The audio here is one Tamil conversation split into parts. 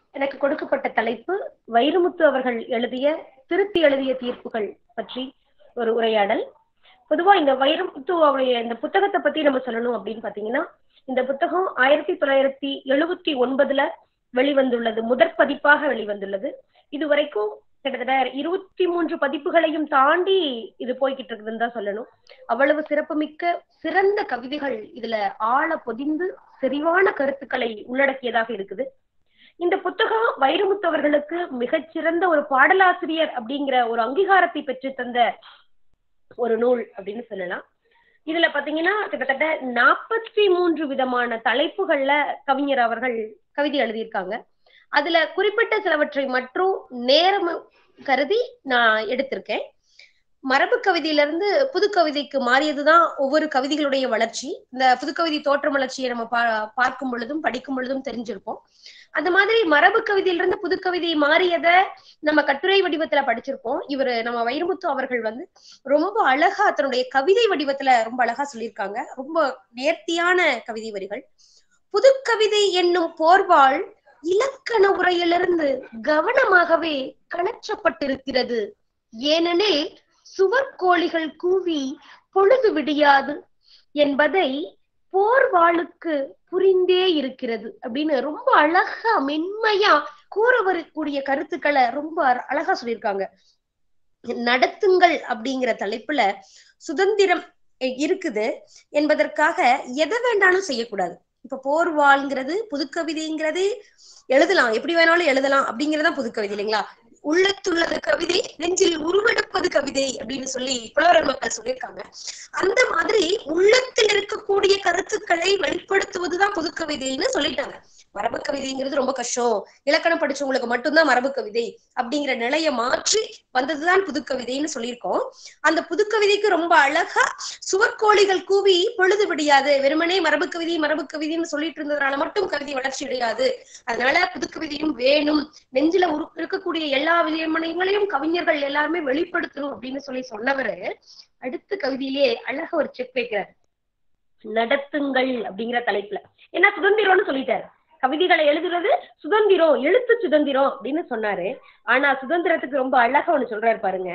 எனக்கு கொடுக்கப்பட்ட தலைப்பு வைரமுத்து அவர்கள் எழுதிய திருத்தி எழுதிய தீர்ப்புகள் பற்றி ஒரு உரையாடல் பொதுவா இந்த வைரமுத்து அவருடைய இந்த புத்தகத்தை பத்தி நம்ம சொல்லணும் அப்படின்னு பாத்தீங்கன்னா இந்த புத்தகம் ஆயிரத்தி தொள்ளாயிரத்தி எழுபத்தி ஒன்பதுல வெளிவந்துள்ளது முதற் பதிப்பாக வெளிவந்துள்ளது இது வரைக்கும் கிட்டத்தட்ட இருபத்தி மூன்று பதிப்புகளையும் தாண்டி இது போய்கிட்டு இருக்குதுன்னு தான் சொல்லணும் அவ்வளவு சிறப்புமிக்க சிறந்த கவிதைகள் இதுல ஆழ பொதிந்து செறிவான கருத்துக்களை உள்ளடக்கியதாக இருக்குது இந்த புத்தகம் வைரமுத்து அவர்களுக்கு மிகச்சிறந்த ஒரு பாடலாசிரியர் அப்படிங்கிற ஒரு அங்கீகாரத்தை பெற்று தந்த ஒரு நூல் அப்படின்னு சொல்லலாம் இதுல பாத்தீங்கன்னா கிட்டத்தட்ட நாற்பத்தி மூன்று விதமான தலைப்புகள்ல கவிஞர் அவர்கள் கவிதை எழுதியிருக்காங்க அதுல குறிப்பிட்ட சிலவற்றை மற்றும் நேரம் கருதி நான் எடுத்திருக்கேன் மரபு கவிதையிலிருந்து புது கவிதைக்கு மாறியதுதான் ஒவ்வொரு கவிதைகளுடைய வளர்ச்சி இந்த புதுக்கவிதை தோற்றம் வளர்ச்சியை நம்ம பா பார்க்கும் பொழுதும் படிக்கும் பொழுதும் தெரிஞ்சிருப்போம் அந்த மாதிரி மரபு கவிதையிலிருந்து புதுக்கவிதை மாறியதை நம்ம கட்டுரை வடிவத்துல படிச்சிருப்போம் இவர் நம்ம வைரமுத்து அவர்கள் வந்து ரொம்ப அழகா தன்னுடைய கவிதை வடிவத்துல ரொம்ப அழகா சொல்லியிருக்காங்க ரொம்ப நேர்த்தியான கவிதை வரிகள் புதுக்கவிதை என்னும் போர்வாள் இலக்கண உரையிலிருந்து கவனமாகவே கணற்றப்பட்டிருக்கிறது ஏனெனில் சுவர்கோழிகள் கூவி பொழுது விடியாது என்பதை போர்வாளுக்கு புரிந்தே இருக்கிறது அப்படின்னு ரொம்ப அழகா மென்மையா கூற வரக்கூடிய கருத்துக்களை ரொம்ப அழகா சொல்லியிருக்காங்க நடத்துங்கள் அப்படிங்கிற தலைப்புல சுதந்திரம் இருக்குது என்பதற்காக எதை வேண்டாலும் செய்யக்கூடாது இப்ப போர்வாள்ங்கிறது புதுக்கவிதைங்கிறது எழுதலாம் எப்படி வேணாலும் எழுதலாம் அப்படிங்கறதான் புதுக்கவிதை இல்லைங்களா உள்ளத்துள்ளது கவிதை நெஞ்சில் உருவெடுப்பது கவிதை அப்படின்னு சொல்லி புலவரர் மக்கள் சொல்லியிருக்காங்க அந்த மாதிரி உள்ளத்தில் இருக்கக்கூடிய கருத்துக்களை வெளிப்படுத்துவதுதான் புதுக்கவிதைன்னு சொல்லிட்டாங்க மரபு கவிதைங்கிறது ரொம்ப கஷ்டம் இலக்கணம் படிச்சவங்களுக்கு மட்டும்தான் மரபு கவிதை அப்படிங்கிற நிலையை மாற்றி வந்ததுதான் புதுக்கவிதைன்னு சொல்லியிருக்கோம் அந்த புதுக்கவிதைக்கு ரொம்ப அழகா சுவர்கோழிகள் கூவி பொழுது விடியாது வெறுமனே மரபு கவிதை மரபு கவிதைன்னு சொல்லிட்டு இருந்ததுனால மட்டும் கவிதை வளர்ச்சி அடையாது அதனால புதுக்கவிதையும் வேணும் நெஞ்சில இருக்கக்கூடிய எல்லா விஷயங்களையும் கவிஞர்கள் எல்லாருமே வெளிப்படுத்தணும் அப்படின்னு சொல்லி சொன்னவரு அடுத்த கவிதையிலே அழகா ஒரு செக் வைக்கிறார் நடத்துங்கள் அப்படிங்கிற தலைப்புல ஏன்னா சுதந்திரம்னு சொல்லிட்டாரு கவிதைகளை எழுதுறது சுதந்திரம் எழுத்து சுதந்திரம் அப்படின்னு சொன்னாரு ஆனா சுதந்திரத்துக்கு ரொம்ப அழகா ஒண்ணு சொல்றாரு பாருங்க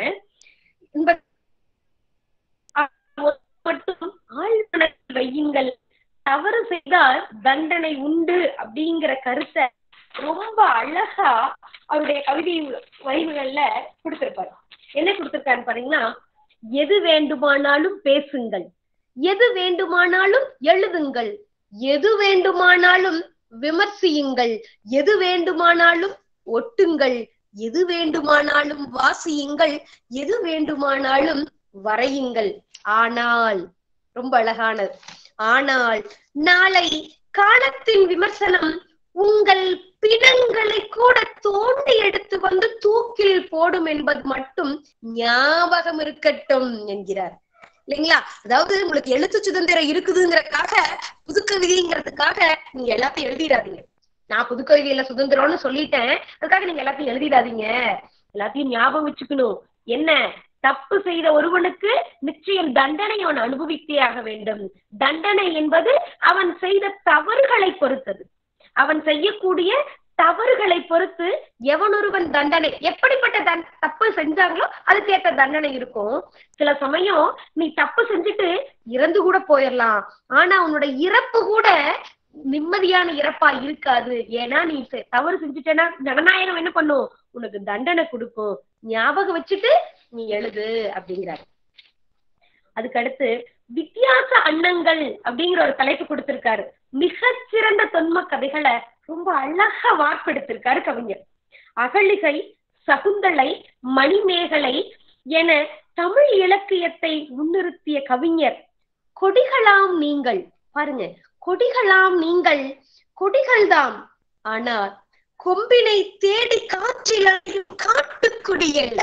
மட்டும் ஆழ்மனத்தில் வையுங்கள் தவறு செய்தால் தண்டனை உண்டு அப்படிங்கிற கருத்தை ரொம்ப அழகா அவருடைய கவிதை வரிவுகள்ல கொடுத்திருப்பாரு என்ன கொடுத்திருக்காரு பாத்தீங்கன்னா எது வேண்டுமானாலும் பேசுங்கள் எது வேண்டுமானாலும் எழுதுங்கள் எது வேண்டுமானாலும் விமர்சியுங்கள் எது வேண்டுமானாலும் ஒட்டுங்கள் எது வேண்டுமானாலும் வாசியுங்கள் எது வேண்டுமானாலும் வரையுங்கள் ஆனால் ரொம்ப அழகானது ஆனால் நாளை காலத்தின் விமர்சனம் உங்கள் பிணங்களை கூட தோண்டி எடுத்து வந்து தூக்கில் போடும் என்பது மட்டும் ஞாபகம் இருக்கட்டும் என்கிறார் இல்லைங்களா அதாவது உங்களுக்கு எழுத்து சுதந்திரம் இருக்குதுங்கிறதுக்காக புதுக்கவிதைங்கிறதுக்காக நீங்க எல்லாத்தையும் எழுதிடாதீங்க நான் புதுக்கவிதையில சுதந்திரம்னு சொல்லிட்டேன் அதுக்காக நீங்க எல்லாத்தையும் எழுதிடாதீங்க எல்லாத்தையும் ஞாபகம் வச்சுக்கணும் என்ன தப்பு செய்த ஒருவனுக்கு நிச்சயம் தண்டனை அவன் அனுபவித்தே ஆக வேண்டும் தண்டனை என்பது அவன் செய்த தவறுகளை பொறுத்தது அவன் செய்யக்கூடிய தவறுகளை பொறுத்து எவனொருவன் தண்டனை எப்படிப்பட்ட தன் தப்பு செஞ்சாங்களோ அதுக்கேற்ற தண்டனை இருக்கும் சில சமயம் நீ தப்பு செஞ்சுட்டு இறந்து கூட போயிடலாம் ஆனா உன்னோட இறப்பு கூட நிம்மதியான இறப்பா இருக்காது ஏன்னா நீ தவறு செஞ்சுட்டேன்னா ஜனநாயகம் என்ன பண்ணும் உனக்கு தண்டனை கொடுக்கும் ஞாபகம் வச்சுட்டு நீ எழுது அப்படிங்கிறாரு அதுக்கு அடுத்து வித்தியாச அன்னங்கள் அப்படிங்கிற ஒரு தலைப்பு கொடுத்திருக்காரு மிகச்சிறந்த தொன்ம கதைகளை ரொம்ப அழகா வார்ப்பெடுத்திருக்காரு கவிஞர் அகலிகை சகுந்தலை மணிமேகலை என தமிழ் இலக்கியத்தை முன்னிறுத்திய கவிஞர் கொடிகளாம் நீங்கள் பாருங்க கொடிகளாம் நீங்கள் கொடிகள்தாம் ஆனால் கொம்பினை தேடி காற்றில் காட்டுக்குடி அல்ல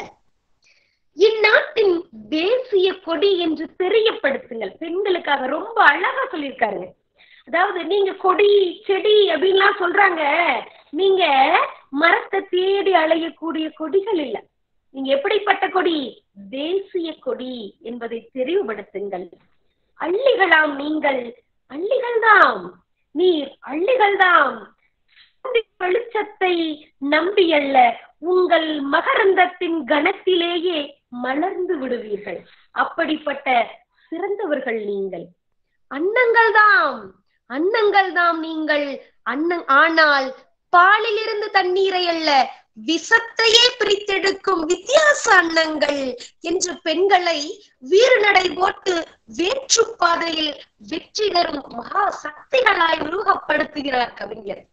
இந்நாட்டின் தேசிய கொடி என்று தெரியப்படுத்துங்கள் பெண்களுக்காக ரொம்ப அழகா சொல்லியிருக்காருங்க அதாவது நீங்க கொடி செடி அப்படின்லாம் சொல்றாங்க நீங்க மரத்தை தேடி அலையக்கூடிய கொடிகள் இல்ல நீங்க எப்படிப்பட்ட கொடி தேசிய கொடி என்பதை தெரிவுபடுத்துங்கள் அள்ளிகளாம் நீங்கள் அள்ளிகள்தாம் நீர் அள்ளிகள்தாம் வெளிச்சத்தை நம்பியல்ல உங்கள் மகரந்தத்தின் கணத்திலேயே மலர்ந்து விடுவீர்கள் அப்படிப்பட்ட சிறந்தவர்கள் நீங்கள் அன்னங்கள் தாம் அன்னங்கள் தாம் நீங்கள் அன்ன ஆனால் பாலிலிருந்து தண்ணீரை அல்ல விஷத்தையே பிரித்தெடுக்கும் வித்தியாச அன்னங்கள் என்று பெண்களை வீறுநடை போட்டு வேற்று பாதையில் வெற்றி தரும் மகா சக்திகளாய் உருவப்படுத்துகிறார் கவிஞர்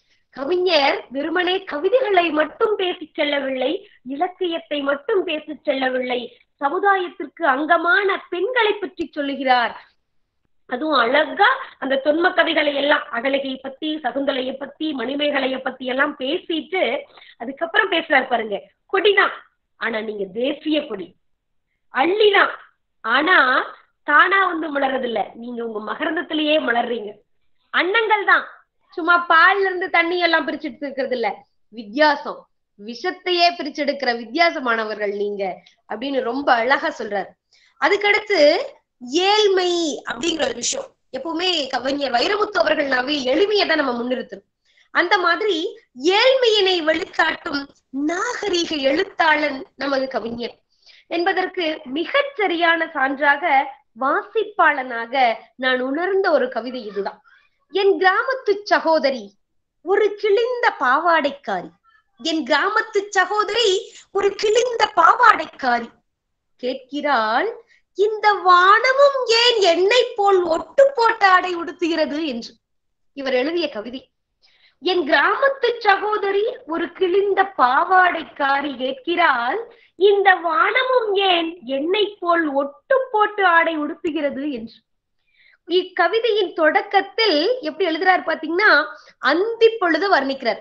கவிஞர் வெறுமனே கவிதைகளை மட்டும் பேசிச் செல்லவில்லை இலக்கியத்தை மட்டும் பேசிச் செல்லவில்லை சமுதாயத்திற்கு அங்கமான பெண்களை பற்றி சொல்லுகிறார் அதுவும் அழகா அந்த தொன்ம கதைகளை எல்லாம் அகலகையை பத்தி சகுந்தலைய பத்தி மணிமேகலைய பத்தி எல்லாம் பேசிட்டு அதுக்கப்புறம் பேசுறாரு பாருங்க கொடிதான் ஆனா நீங்க தேசிய கொடி அள்ளிதான் ஆனா தானா வந்து மலர்றது இல்ல நீங்க உங்க மகரந்தத்திலேயே மலர்றீங்க அன்னங்கள் தான் சும்மா பால்ல இருந்து தண்ணி எல்லாம் பிரிச்சுட்டு இருக்கிறது இல்ல வித்தியாசம் விஷத்தையே பிரிச்செடுக்கிற வித்தியாசமானவர்கள் நீங்க அப்படின்னு ரொம்ப அழகா சொல்றாரு அதுக்கடுத்து ஏழ்மை அப்படிங்கிற ஒரு விஷயம் எப்பவுமே கவிஞர் வைரமுத்து அவர்கள்னாவே எளிமையை தான் நம்ம முன்னிறுத்தணும் அந்த மாதிரி ஏழ்மையினை வெளிக்காட்டும் நாகரீக எழுத்தாளன் நமது கவிஞர் என்பதற்கு மிகச் சரியான சான்றாக வாசிப்பாளனாக நான் உணர்ந்த ஒரு கவிதை இதுதான் என் கிராமத்து சகோதரி ஒரு கிழிந்த பாவாடைக்காரி என் கிராமத்து சகோதரி ஒரு கிழிந்த பாவாடைக்காரி கேட்கிறாள் இந்த வானமும் ஏன் என்னை போல் ஒட்டு போட்ட ஆடை உடுத்துகிறது என்று இவர் எழுதிய கவிதை என் கிராமத்து சகோதரி ஒரு கிழிந்த பாவாடைக்காரி கேட்கிறாள் இந்த வானமும் ஏன் என்னை போல் ஒட்டு போட்டு ஆடை உடுத்துகிறது என்று இக்கவிதையின் தொடக்கத்தில் எப்படி எழுதுறாரு பாத்தீங்கன்னா அந்தி பொழுது வர்ணிக்கிறார்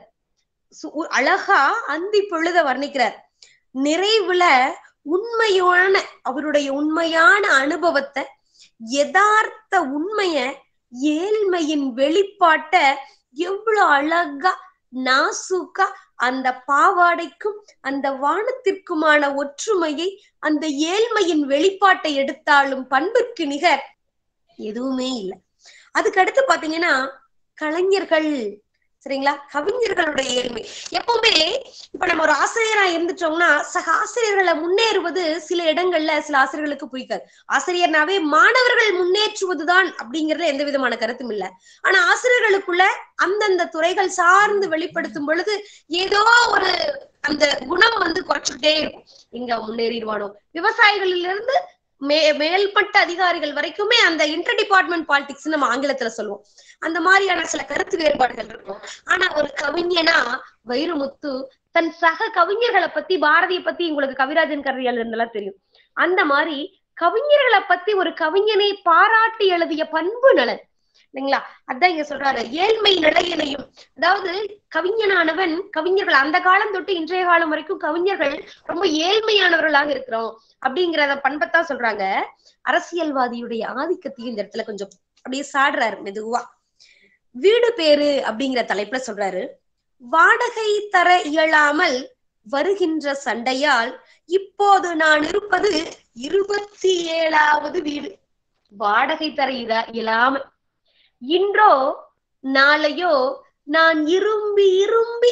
அழகா அந்தி பொழுத வர்ணிக்கிறார் நிறைவுல உண்மையான அவருடைய உண்மையான அனுபவத்தை யதார்த்த உண்மைய ஏழ்மையின் வெளிப்பாட்ட எவ்வளவு அழகா நாசுக்கா அந்த பாவாடைக்கும் அந்த வானத்திற்குமான ஒற்றுமையை அந்த ஏழ்மையின் வெளிப்பாட்டை எடுத்தாலும் பண்புக்கு நிகர் எதுவுமே இல்லை அதுக்கு அடுத்து பாத்தீங்கன்னா கலைஞர்கள் சரிங்களா கவிஞர்களுடைய ஏழ்மை எப்பவுமே இப்ப நம்ம ஒரு ஆசிரியரா இருந்துட்டோம்னா சக ஆசிரியர்களை முன்னேறுவது சில இடங்கள்ல சில ஆசிரியர்களுக்கு பிடிக்காது ஆசிரியர்னாவே மாணவர்கள் முன்னேற்றுவதுதான் அப்படிங்கறதுல எந்த விதமான கருத்தும் இல்ல ஆனா ஆசிரியர்களுக்குள்ள அந்தந்த துறைகள் சார்ந்து வெளிப்படுத்தும் பொழுது ஏதோ ஒரு அந்த குணம் வந்து குறைச்சுக்கிட்டே இருக்கும் எங்க முன்னேறிடுவானோ விவசாயிகளிலிருந்து மே மேல்மட்ட அதிகாரிகள் வரைக்குமே அந்த இன்டர் டிபார்ட்மெண்ட் பாலிடிக்ஸ் நம்ம ஆங்கிலத்துல சொல்லுவோம் அந்த மாதிரியான சில கருத்து வேறுபாடுகள் இருக்கும் ஆனா ஒரு கவிஞனா வைரமுத்து தன் சக கவிஞர்களை பத்தி பாரதிய பத்தி உங்களுக்கு கவிராஜன் கருவியால் இருந்தெல்லாம் தெரியும் அந்த மாதிரி கவிஞர்களை பத்தி ஒரு கவிஞனை பாராட்டி எழுதிய பண்பு நலன் இல்லைங்களா அதான் இங்க சொல்றாரு ஏழ்மை நிலையினையும் அதாவது கவிஞனானவன் கவிஞர்கள் அந்த காலம் தொட்டு இன்றைய காலம் வரைக்கும் கவிஞர்கள் ரொம்ப ஏழ்மையானவர்களாக இருக்கிறோம் அப்படிங்கிறத பண்பத்தான் சொல்றாங்க அரசியல்வாதியுடைய ஆதிக்கத்தையும் இந்த இடத்துல கொஞ்சம் அப்படியே சாடுறாரு மெதுவா வீடு பேரு அப்படிங்கிற தலைப்புல சொல்றாரு வாடகை தர இயலாமல் வருகின்ற சண்டையால் இப்போது நான் இருப்பது இருபத்தி ஏழாவது வீடு வாடகை தர இயலாம இன்றோ நாளையோ நான் இரும்பி இரும்பி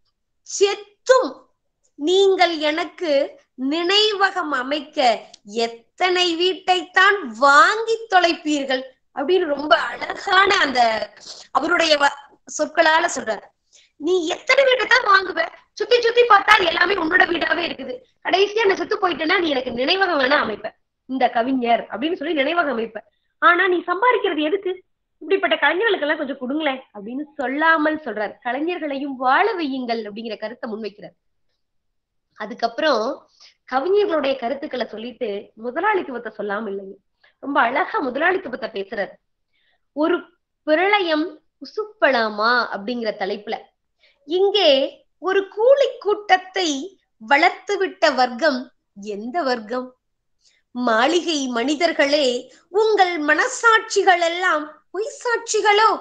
செத்தும் நீங்கள் எனக்கு நினைவகம் அமைக்க எத்தனை வீட்டைத்தான் வாங்கி தொலைப்பீர்கள் அப்படின்னு ரொம்ப அழகான அந்த அவருடைய சொற்களால சொல்றாரு நீ எத்தனை வீட்டை தான் வாங்குவ சுத்தி சுத்தி பார்த்தா எல்லாமே உன்னோட வீடாவே இருக்குது கடைசியா நான் செத்து போயிட்டேன்னா நீ எனக்கு நினைவகம் வேணா அமைப்ப இந்த கவிஞர் அப்படின்னு சொல்லி நினைவகம் அமைப்ப ஆனா நீ சம்பாதிக்கிறது எதுக்கு இப்படிப்பட்ட கலைஞர்களுக்கு எல்லாம் கொஞ்சம் கொடுங்களேன் அப்படின்னு சொல்லாமல் சொல்றார் கலைஞர்களையும் வாழ வையுங்கள் அப்படிங்கிற கருத்தை முன்வைக்கிறார் அதுக்கப்புறம் கவிஞர்களுடைய கருத்துக்களை சொல்லிட்டு முதலாளித்துவத்தை சொல்லாம இல்லைங்க ரொம்ப அழகா முதலாளித்துவத்தை பேசுறாரு ஒரு பிரளயம் உசுப்பலாமா அப்படிங்கிற தலைப்புல இங்கே ஒரு கூலி கூட்டத்தை வளர்த்து விட்ட வர்க்கம் எந்த வர்க்கம் மாளிகை மனிதர்களே உங்கள் மனசாட்சிகள் எல்லாம் பொய் சாட்சிகளோ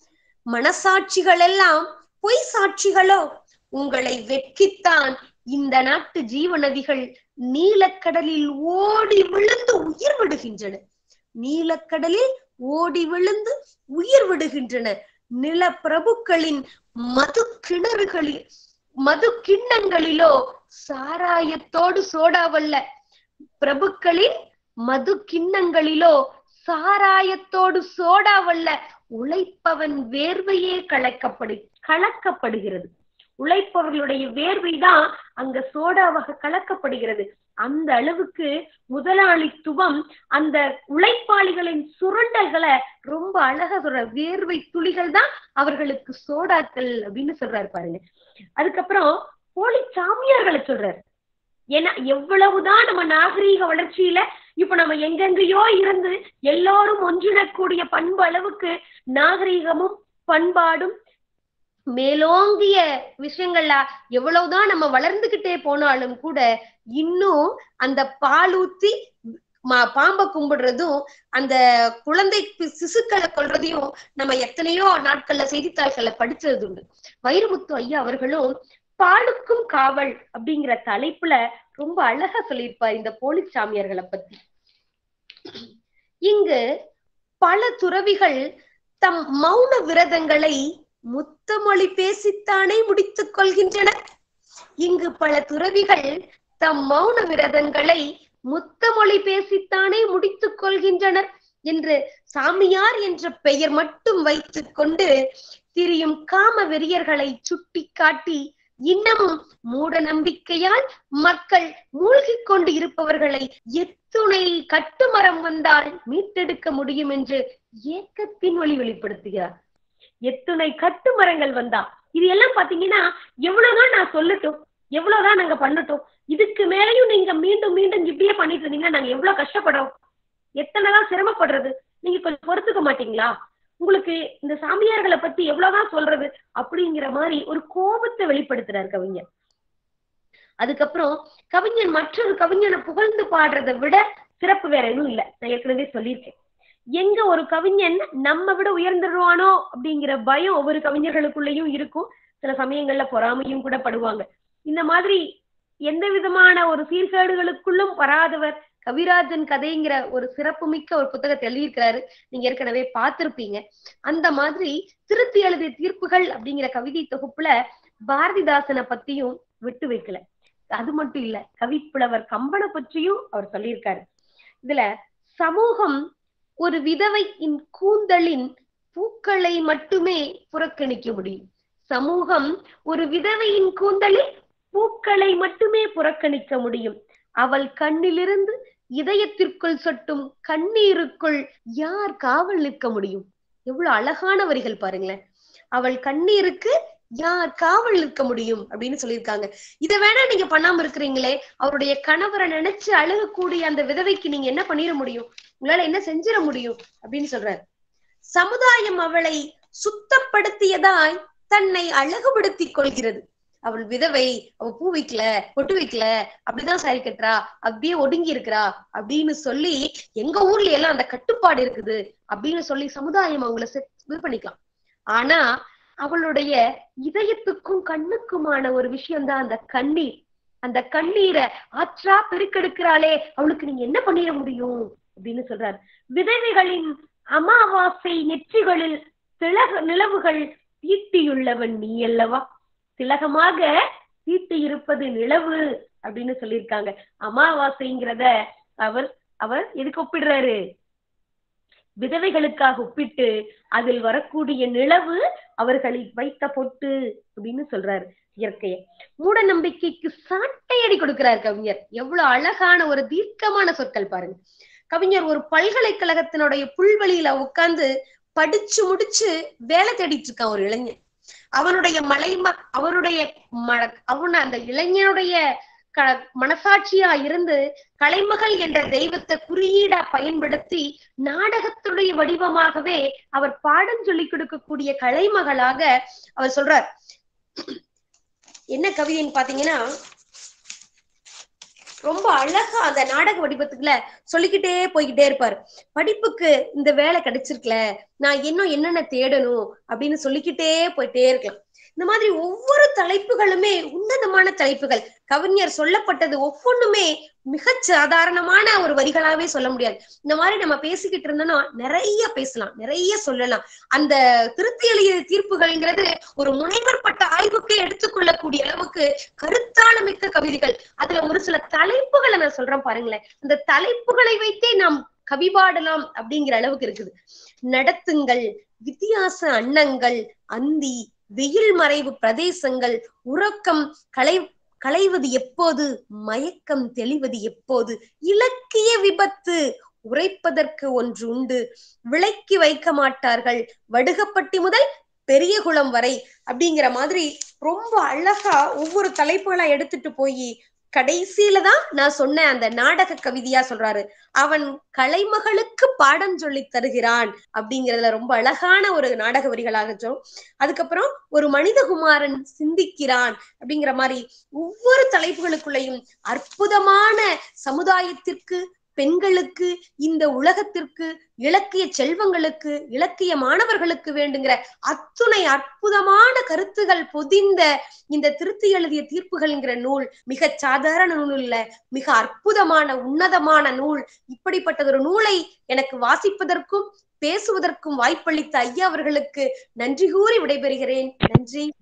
மனசாட்சிகள் எல்லாம் பொய் சாட்சிகளோ உங்களை வெட்கித்தான் இந்த நாட்டு ஜீவநதிகள் நீலக்கடலில் ஓடி விழுந்து உயிர் விடுகின்றன நீலக்கடலில் ஓடி விழுந்து உயிர் விடுகின்றன நில பிரபுக்களின் மது கிணறுகளில் மது கிண்ணங்களிலோ சாராயத்தோடு சோடாவல்ல பிரபுக்களின் மது கிண்ணங்களிலோ சாராயத்தோடு சோடாவல்ல உழைப்பவன் வேர்வையே கலக்கப்படு கலக்கப்படுகிறது உழைப்பவர்களுடைய வேர்வைதான் அங்க சோடாவாக கலக்கப்படுகிறது அந்த அளவுக்கு முதலாளித்துவம் அந்த உழைப்பாளிகளின் சுரண்டல்களை ரொம்ப அழகா சொல்ற வேர்வை துளிகள் தான் அவர்களுக்கு சோடாக்கள் அப்படின்னு சொல்றாரு பாருங்க அதுக்கப்புறம் போலி சாமியார்களை சொல்றாரு ஏன்னா எவ்வளவுதான் நம்ம நாகரீக வளர்ச்சியில இப்ப நம்ம எங்கெங்கேயோ இருந்து எல்லாரும் ஒன்றிடக்கூடிய பண்பு அளவுக்கு நாகரீகமும் பண்பாடும் மேலோங்கிய விஷயங்கள்ல எவ்வளவுதான் நம்ம வளர்ந்துகிட்டே போனாலும் கூட இன்னும் அந்த பாலூத்தி மா- பாம்பை கும்பிடுறதும் அந்த குழந்தை பி- சிசுக்களை கொல்றதையும் நம்ம எத்தனையோ நாட்கள்ல செய்தித்தாள்கள்ல படிச்சது உண்டு வைரமுத்து ஐயா அவர்களும் பாலுக்கும் காவல் அப்படிங்கிற தலைப்புல ரொம்ப அழகா சொல்லியிருப்பார் இந்த போலி சாமியார்களை பத்தி இங்கு பல துறவிகள் தம் மௌன விரதங்களை முத்தமொழி பேசித்தானே முடித்துக் கொள்கின்றனர் இங்கு பல துறவிகள் தம் மௌன விரதங்களை முத்தமொழி பேசித்தானே முடித்துக் கொள்கின்றனர் என்று சாமியார் என்ற பெயர் மட்டும் வைத்துக் கொண்டு திரியும் காம வெறியர்களை சுட்டி காட்டி இன்னமும் மூட நம்பிக்கையால் மக்கள் மூழ்கிக் கொண்டு இருப்பவர்களை எத்துணை கட்டுமரம் வந்தால் மீட்டெடுக்க முடியும் என்று ஏக்கத்தின் வழி வெளிப்படுத்துகிறார் எத்துணை கட்டுமரங்கள் வந்தா இது எல்லாம் பாத்தீங்கன்னா எவ்வளவுதான் நான் சொல்லட்டும் எவ்வளவுதான் நாங்க பண்ணட்டும் இதுக்கு மேலயும் நீங்க மீண்டும் மீண்டும் இப்படியே பண்ணிட்டு இருந்தீங்கன்னா நாங்க எவ்வளவு கஷ்டப்படுறோம் எத்தனைதான் சிரமப்படுறது நீங்க கொஞ்சம் பொறுத்துக்க மாட்டீங்களா உங்களுக்கு இந்த சாமியார்களை பத்தி எவ்வளவுதான் சொல்றது அப்படிங்கிற மாதிரி ஒரு கோபத்தை வெளிப்படுத்துறாரு கவிஞர் அதுக்கப்புறம் கவிஞன் மற்றொரு கவிஞனை புகழ்ந்து பாடுறதை விட சிறப்பு வேற எதுவும் இல்ல நான் ஏற்கனவே சொல்லியிருக்கேன் எங்க ஒரு கவிஞன் நம்ம விட உயர்ந்துருவானோ அப்படிங்கிற பயம் ஒவ்வொரு கவிஞர்களுக்குள்ளேயும் இருக்கும் சில சமயங்கள்ல பொறாமையும் கூட படுவாங்க இந்த மாதிரி எந்த விதமான ஒரு சீர்கேடுகளுக்குள்ளும் வராதவர் கவிராஜன் கதைங்கிற ஒரு சிறப்புமிக்க ஒரு புத்தகத்தை எழுதியிருக்கிறாரு நீங்க ஏற்கனவே பார்த்திருப்பீங்க அந்த மாதிரி திருத்தி எழுதிய தீர்ப்புகள் அப்படிங்கிற கவிதை தொகுப்புல பாரதிதாசனை பத்தியும் விட்டு வைக்கல அது மட்டும் இல்ல கவிப்புலவர் கம்பனை பற்றியும் அவர் சொல்லியிருக்காரு இதுல சமூகம் ஒரு விதவையின் கூந்தலின் பூக்களை மட்டுமே புறக்கணிக்க முடியும் சமூகம் ஒரு விதவையின் கூந்தலில் பூக்களை மட்டுமே புறக்கணிக்க முடியும் அவள் கண்ணிலிருந்து இதயத்திற்குள் சொட்டும் கண்ணீருக்குள் யார் காவல் நிற்க முடியும் எவ்வளவு அழகான வரிகள் பாருங்களேன் அவள் கண்ணீருக்கு யார் காவல் நிற்க முடியும் அப்படின்னு சொல்லியிருக்காங்க இத வேணா நீங்க பண்ணாம இருக்கிறீங்களே அவருடைய கணவரை நினைச்சு அழுகக்கூடிய அந்த விதவைக்கு நீங்க என்ன பண்ணிட முடியும் உங்களால என்ன செஞ்சிட முடியும் அப்படின்னு சொல்றாரு சமுதாயம் அவளை சுத்தப்படுத்தியதாய் தன்னை அழகுபடுத்திக் கொள்கிறது அவள் விதவை அவ பூ வைக்கல பொட்டு வைக்கல அப்படிதான் சாரி கட்டுறா அப்படியே ஒடுங்கி இருக்கிறா அப்படின்னு சொல்லி எங்க ஊர்ல எல்லாம் அந்த கட்டுப்பாடு இருக்குது அப்படின்னு சொல்லி சமுதாயம் அவங்கள செட் இது பண்ணிக்கலாம் ஆனா அவளுடைய இதயத்துக்கும் கண்ணுக்குமான ஒரு விஷயம் தான் அந்த கண்ணீர் அந்த கண்ணீரை ஆற்றா பெருக்கெடுக்கிறாளே அவளுக்கு நீங்க என்ன பண்ணிட முடியும் அப்படின்னு சொல்றாரு விதவைகளின் அமாவாசை நெற்றிகளில் திலக நிலவுகள் தீட்டியுள்ளவன் நீ அல்லவா திலகமாக தீட்டி இருப்பது நிலவு அப்படின்னு சொல்லியிருக்காங்க அமாவாசைங்கிறத அவர் அவர் எதுக்கு ஒப்பிடுறாரு விதவைகளுக்காக ஒப்பிட்டு அதில் வரக்கூடிய நிலவு அவர்களை வைத்த பொட்டு அப்படின்னு சொல்றாரு இயற்கைய மூட நம்பிக்கைக்கு சாட்டையடி கொடுக்கிறார் கவிஞர் எவ்வளவு அழகான ஒரு தீர்க்கமான சொற்கள் பாருங்க கவிஞர் ஒரு பல்கலைக்கழகத்தினுடைய புல்வெளியில உட்கார்ந்து படிச்சு முடிச்சு வேலை தேடிட்டு இருக்கான் ஒரு இளைஞன் அவனுடைய மலைம அவருடைய ம அவன அந்த இளைஞனுடைய க மனசாட்சியா இருந்து கலைமகள் என்ற தெய்வத்தை குறியீடா பயன்படுத்தி நாடகத்துடைய வடிவமாகவே அவர் பாடம் சொல்லிக் கொடுக்கக்கூடிய கலைமகளாக அவர் சொல்றார் என்ன கவிதைன்னு பாத்தீங்கன்னா ரொம்ப அழகா அந்த நாடக வடிவத்துக்குள்ள சொல்லிக்கிட்டே போய்கிட்டே இருப்பாரு படிப்புக்கு இந்த வேலை கிடைச்சிருக்கல நான் இன்னும் என்னென்ன தேடணும் அப்படின்னு சொல்லிக்கிட்டே போயிட்டே இருக்கலாம் இந்த மாதிரி ஒவ்வொரு தலைப்புகளுமே உன்னதமான தலைப்புகள் கவிஞர் சொல்லப்பட்டது ஒவ்வொன்றுமே மிகச் சாதாரணமான ஒரு வரிகளாவே சொல்ல முடியாது இந்த மாதிரி நம்ம பேசிக்கிட்டு இருந்தோம்னா நிறைய பேசலாம் நிறைய சொல்லலாம் அந்த திருத்தி எழுதிய தீர்ப்புகள்ங்கிறது ஒரு முனைவர் பட்ட ஆய்வுக்கு எடுத்துக்கொள்ளக்கூடிய அளவுக்கு கருத்தாளமிக்க கவிதைகள் அதுல ஒரு சில தலைப்புகளை நான் சொல்றேன் பாருங்களேன் அந்த தலைப்புகளை வைத்தே நாம் கவி பாடலாம் அப்படிங்கிற அளவுக்கு இருக்குது நடத்துங்கள் வித்தியாச அன்னங்கள் அந்தி வெயில் மறைவு பிரதேசங்கள் உறக்கம் களை களைவது எப்போது மயக்கம் தெளிவது எப்போது இலக்கிய விபத்து உரைப்பதற்கு ஒன்று உண்டு விலைக்கு வைக்க மாட்டார்கள் வடுகப்பட்டி முதல் பெரிய குளம் வரை அப்படிங்கிற மாதிரி ரொம்ப அழகா ஒவ்வொரு தலைப்புகளா எடுத்துட்டு போய் கடைசியில தான் நான் சொன்ன அந்த நாடக கவிதையா சொல்றாரு அவன் கலைமகளுக்கு பாடம் சொல்லி தருகிறான் அப்படிங்கறதுல ரொம்ப அழகான ஒரு நாடக வரிகளாகட்டும் அதுக்கப்புறம் ஒரு மனிதகுமாரன் சிந்திக்கிறான் அப்படிங்கிற மாதிரி ஒவ்வொரு தலைப்புகளுக்குள்ளேயும் அற்புதமான சமுதாயத்திற்கு பெண்களுக்கு இந்த உலகத்திற்கு இலக்கிய செல்வங்களுக்கு இலக்கிய மாணவர்களுக்கு வேண்டுங்கிற அத்துணை அற்புதமான கருத்துகள் பொதிந்த இந்த திருத்தி எழுதிய தீர்ப்புகள்ங்கிற நூல் மிக சாதாரண நூல் இல்ல மிக அற்புதமான உன்னதமான நூல் இப்படிப்பட்டதொரு நூலை எனக்கு வாசிப்பதற்கும் பேசுவதற்கும் வாய்ப்பளித்த ஐயா அவர்களுக்கு நன்றி கூறி விடைபெறுகிறேன் நன்றி